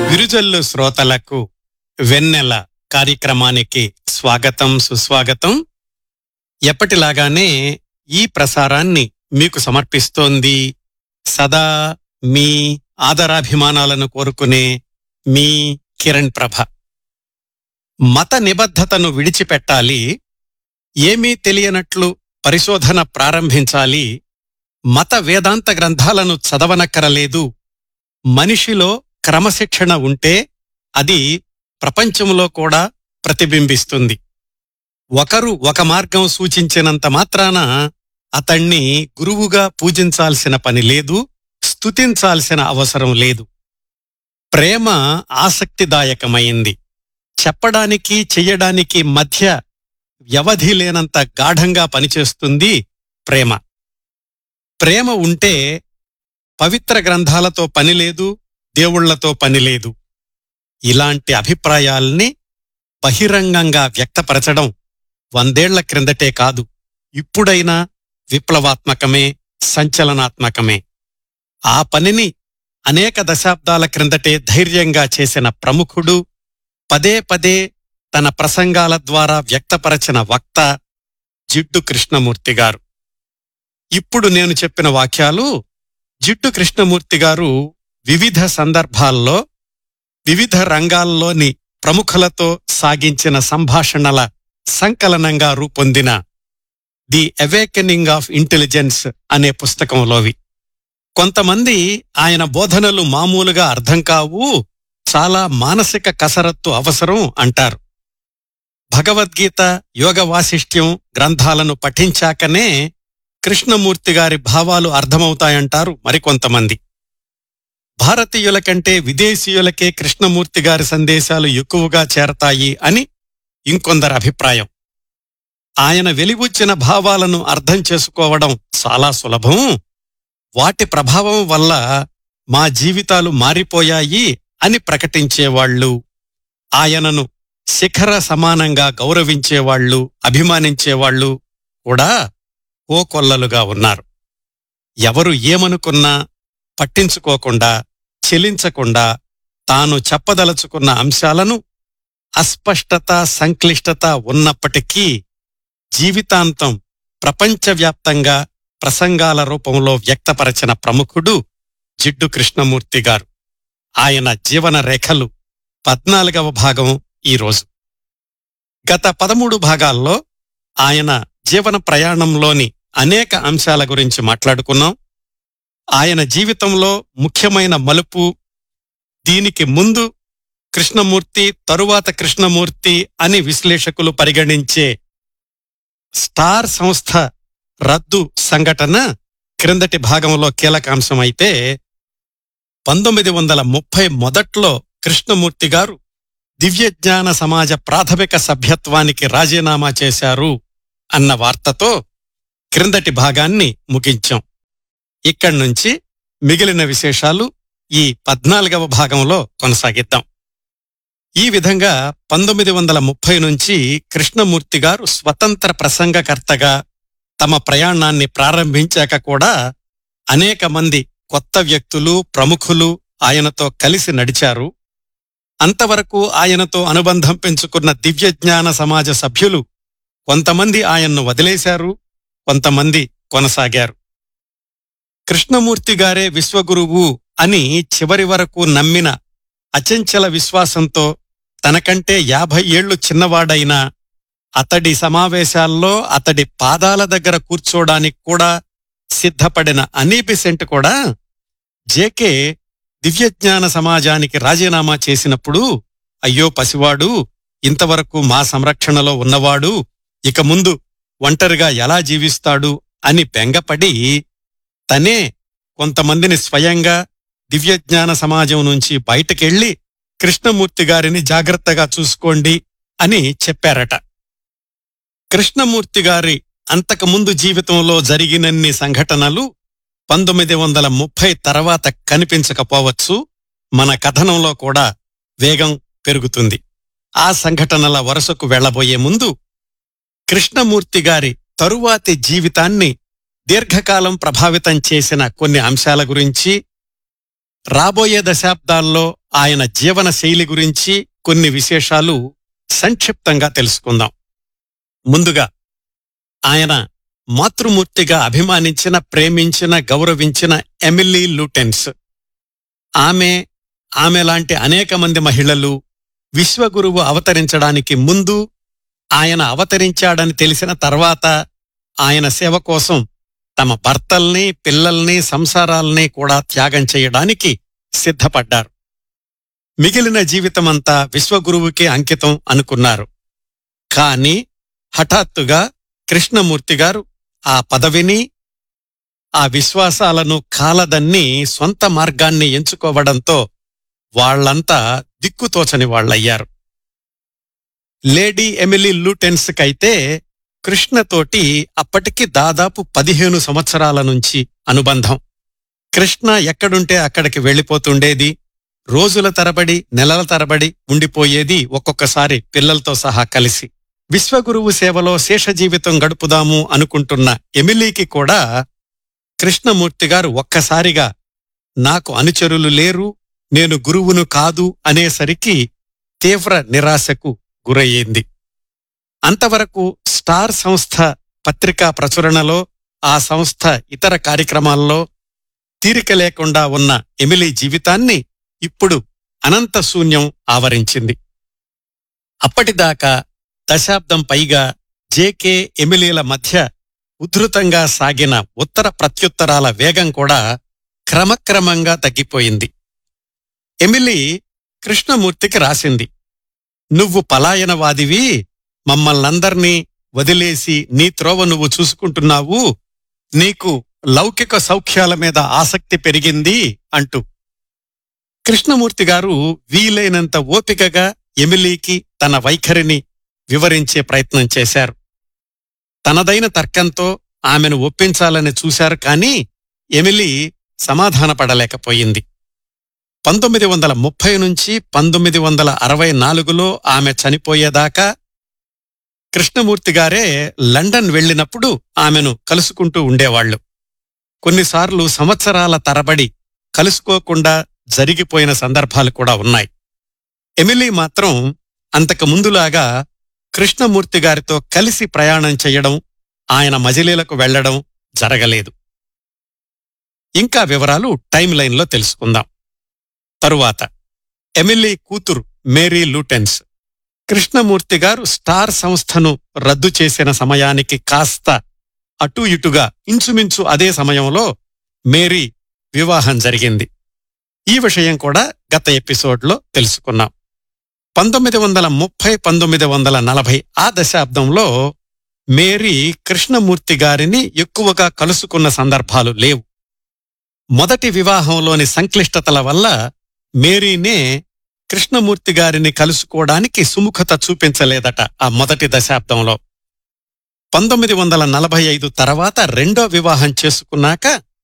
విరుజల్లు శ్రోతలకు వెన్నెల కార్యక్రమానికి స్వాగతం సుస్వాగతం ఎప్పటిలాగానే ఈ ప్రసారాన్ని మీకు సమర్పిస్తోంది సదా మీ ఆదరాభిమానాలను కోరుకునే మీ కిరణ్ ప్రభ మత నిబద్ధతను విడిచిపెట్టాలి ఏమీ తెలియనట్లు పరిశోధన ప్రారంభించాలి మత వేదాంత గ్రంథాలను చదవనక్కరలేదు మనిషిలో క్రమశిక్షణ ఉంటే అది ప్రపంచంలో కూడా ప్రతిబింబిస్తుంది ఒకరు ఒక మార్గం సూచించినంత మాత్రాన అతణ్ణి గురువుగా పూజించాల్సిన పని లేదు స్తుతించాల్సిన అవసరం లేదు ప్రేమ ఆసక్తిదాయకమైంది చెప్పడానికి చెయ్యడానికి మధ్య వ్యవధి లేనంత గాఢంగా పనిచేస్తుంది ప్రేమ ప్రేమ ఉంటే పవిత్ర గ్రంథాలతో పని లేదు దేవుళ్లతో పని లేదు ఇలాంటి అభిప్రాయాల్ని బహిరంగంగా వ్యక్తపరచడం వందేళ్ల క్రిందటే కాదు ఇప్పుడైనా విప్లవాత్మకమే సంచలనాత్మకమే ఆ పనిని అనేక దశాబ్దాల క్రిందటే ధైర్యంగా చేసిన ప్రముఖుడు పదే పదే తన ప్రసంగాల ద్వారా వ్యక్తపరచిన వక్త జిడ్డు కృష్ణమూర్తి గారు ఇప్పుడు నేను చెప్పిన వాక్యాలు జిడ్డు కృష్ణమూర్తి గారు వివిధ సందర్భాల్లో వివిధ రంగాల్లోని ప్రముఖులతో సాగించిన సంభాషణల సంకలనంగా రూపొందిన ది అవేకెనింగ్ ఆఫ్ ఇంటెలిజెన్స్ అనే పుస్తకంలోవి కొంతమంది ఆయన బోధనలు మామూలుగా అర్థం కావు చాలా మానసిక కసరత్తు అవసరం అంటారు భగవద్గీత యోగ వాసిష్ట్యం గ్రంథాలను పఠించాకనే కృష్ణమూర్తి గారి భావాలు అర్థమవుతాయంటారు మరికొంతమంది భారతీయుల కంటే విదేశీయులకే కృష్ణమూర్తి గారి సందేశాలు ఎక్కువగా చేరతాయి అని ఇంకొందరి అభిప్రాయం ఆయన వెలిబుచ్చిన భావాలను అర్థం చేసుకోవడం చాలా సులభం వాటి ప్రభావం వల్ల మా జీవితాలు మారిపోయాయి అని ప్రకటించేవాళ్లు ఆయనను శిఖర సమానంగా గౌరవించేవాళ్లు అభిమానించేవాళ్లు కూడా ఓ కొల్లలుగా ఉన్నారు ఎవరు ఏమనుకున్నా పట్టించుకోకుండా చెలించకుండా తాను చెప్పదలుచుకున్న అంశాలను అస్పష్టత సంక్లిష్టత ఉన్నప్పటికీ జీవితాంతం ప్రపంచవ్యాప్తంగా ప్రసంగాల రూపంలో వ్యక్తపరచిన ప్రముఖుడు జిడ్డు కృష్ణమూర్తి గారు ఆయన జీవన రేఖలు పద్నాలుగవ భాగం ఈరోజు గత పదమూడు భాగాల్లో ఆయన జీవన ప్రయాణంలోని అనేక అంశాల గురించి మాట్లాడుకున్నాం ఆయన జీవితంలో ముఖ్యమైన మలుపు దీనికి ముందు కృష్ణమూర్తి తరువాత కృష్ణమూర్తి అని విశ్లేషకులు పరిగణించే స్టార్ సంస్థ రద్దు సంఘటన క్రిందటి భాగంలో కీలకాంశమైతే పంతొమ్మిది వందల ముప్పై మొదట్లో కృష్ణమూర్తి గారు దివ్యజ్ఞాన సమాజ ప్రాథమిక సభ్యత్వానికి రాజీనామా చేశారు అన్న వార్తతో క్రిందటి భాగాన్ని ముగించాం ఇక్కడ్నుంచి మిగిలిన విశేషాలు ఈ పద్నాలుగవ భాగంలో కొనసాగిద్దాం ఈ విధంగా పంతొమ్మిది వందల ముప్పై నుంచి కృష్ణమూర్తి గారు స్వతంత్ర ప్రసంగకర్తగా తమ ప్రయాణాన్ని ప్రారంభించాక కూడా అనేక మంది కొత్త వ్యక్తులు ప్రముఖులు ఆయనతో కలిసి నడిచారు అంతవరకు ఆయనతో అనుబంధం పెంచుకున్న దివ్యజ్ఞాన సమాజ సభ్యులు కొంతమంది ఆయన్ను వదిలేశారు కొంతమంది కొనసాగారు కృష్ణమూర్తి గారే విశ్వగురువు అని చివరి వరకు నమ్మిన అచంచల విశ్వాసంతో తనకంటే యాభై ఏళ్లు చిన్నవాడైన అతడి సమావేశాల్లో అతడి పాదాల దగ్గర కూర్చోడానికి కూడా సిద్ధపడిన అనీబిసెంట్ కూడా జేకే దివ్యజ్ఞాన సమాజానికి రాజీనామా చేసినప్పుడు అయ్యో పసివాడు ఇంతవరకు మా సంరక్షణలో ఉన్నవాడు ఇక ముందు ఒంటరిగా ఎలా జీవిస్తాడు అని బెంగపడి తనే కొంతమందిని స్వయంగా దివ్యజ్ఞాన సమాజం నుంచి బయటకెళ్లి కృష్ణమూర్తి గారిని జాగ్రత్తగా చూసుకోండి అని చెప్పారట కృష్ణమూర్తి గారి అంతకుముందు జీవితంలో జరిగినన్ని సంఘటనలు పంతొమ్మిది వందల ముప్పై తర్వాత కనిపించకపోవచ్చు మన కథనంలో కూడా వేగం పెరుగుతుంది ఆ సంఘటనల వరుసకు వెళ్లబోయే ముందు కృష్ణమూర్తి గారి తరువాతి జీవితాన్ని దీర్ఘకాలం ప్రభావితం చేసిన కొన్ని అంశాల గురించి రాబోయే దశాబ్దాల్లో ఆయన జీవన శైలి గురించి కొన్ని విశేషాలు సంక్షిప్తంగా తెలుసుకుందాం ముందుగా ఆయన మాతృమూర్తిగా అభిమానించిన ప్రేమించిన గౌరవించిన ఎమిలీ లూటెన్స్ ఆమె ఆమె లాంటి అనేక మంది మహిళలు విశ్వగురువు అవతరించడానికి ముందు ఆయన అవతరించాడని తెలిసిన తర్వాత ఆయన సేవ కోసం తమ భర్తల్ని పిల్లల్ని సంసారాల్ని కూడా త్యాగం చేయడానికి సిద్ధపడ్డారు మిగిలిన జీవితమంతా విశ్వగురువుకే అంకితం అనుకున్నారు కాని హఠాత్తుగా కృష్ణమూర్తి గారు ఆ పదవిని ఆ విశ్వాసాలను కాలదన్ని స్వంత మార్గాన్ని ఎంచుకోవడంతో వాళ్లంతా దిక్కుతోచని వాళ్లయ్యారు లేడీ ఎమిలీ లూటెన్స్ కైతే కృష్ణతోటి అప్పటికి దాదాపు పదిహేను సంవత్సరాల నుంచి అనుబంధం కృష్ణ ఎక్కడుంటే అక్కడికి వెళ్ళిపోతుండేది రోజుల తరబడి నెలల తరబడి ఉండిపోయేది ఒక్కొక్కసారి పిల్లలతో సహా కలిసి విశ్వగురువు సేవలో శేష జీవితం గడుపుదాము అనుకుంటున్న ఎమిలీకి కూడా కృష్ణమూర్తి గారు ఒక్కసారిగా నాకు అనుచరులు లేరు నేను గురువును కాదు అనేసరికి తీవ్ర నిరాశకు గురయ్యింది అంతవరకు స్టార్ సంస్థ పత్రికా ప్రచురణలో ఆ సంస్థ ఇతర కార్యక్రమాల్లో తీరిక లేకుండా ఉన్న ఎమిలీ జీవితాన్ని ఇప్పుడు అనంత శూన్యం ఆవరించింది అప్పటిదాకా దశాబ్దం పైగా జేకే ఎమిలీల మధ్య ఉధృతంగా సాగిన ఉత్తర ప్రత్యుత్తరాల వేగం కూడా క్రమక్రమంగా తగ్గిపోయింది ఎమిలీ కృష్ణమూర్తికి రాసింది నువ్వు పలాయనవాదివి మమ్మల్నందర్నీ వదిలేసి నీ త్రోవ నువ్వు చూసుకుంటున్నావు నీకు లౌకిక సౌఖ్యాల మీద ఆసక్తి పెరిగింది అంటూ కృష్ణమూర్తి గారు వీలైనంత ఓపికగా ఎమిలీకి తన వైఖరిని వివరించే ప్రయత్నం చేశారు తనదైన తర్కంతో ఆమెను ఒప్పించాలని చూశారు కాని ఎమిలీ సమాధానపడలేకపోయింది పంతొమ్మిది వందల ముప్పై నుంచి పంతొమ్మిది వందల అరవై నాలుగులో ఆమె చనిపోయేదాకా కృష్ణమూర్తి గారే లండన్ వెళ్ళినప్పుడు ఆమెను కలుసుకుంటూ ఉండేవాళ్లు కొన్నిసార్లు సంవత్సరాల తరబడి కలుసుకోకుండా జరిగిపోయిన సందర్భాలు కూడా ఉన్నాయి ఎమిలీ మాత్రం అంతకు ముందులాగా కృష్ణమూర్తి గారితో కలిసి ప్రయాణం చేయడం ఆయన మజిలీలకు వెళ్లడం జరగలేదు ఇంకా వివరాలు టైం లైన్లో తెలుసుకుందాం తరువాత ఎమిలీ కూతురు మేరీ లూటెన్స్ కృష్ణమూర్తి గారు స్టార్ సంస్థను రద్దు చేసిన సమయానికి కాస్త అటూ ఇటుగా ఇంచుమించు అదే సమయంలో మేరీ వివాహం జరిగింది ఈ విషయం కూడా గత ఎపిసోడ్లో తెలుసుకున్నాం పంతొమ్మిది వందల ముప్పై పంతొమ్మిది వందల నలభై ఆ దశాబ్దంలో మేరీ కృష్ణమూర్తి గారిని ఎక్కువగా కలుసుకున్న సందర్భాలు లేవు మొదటి వివాహంలోని సంక్లిష్టతల వల్ల మేరీనే కృష్ణమూర్తి గారిని కలుసుకోవడానికి సుముఖత చూపించలేదట ఆ మొదటి దశాబ్దంలో పంతొమ్మిది వందల నలభై ఐదు తర్వాత రెండో వివాహం చేసుకున్నాక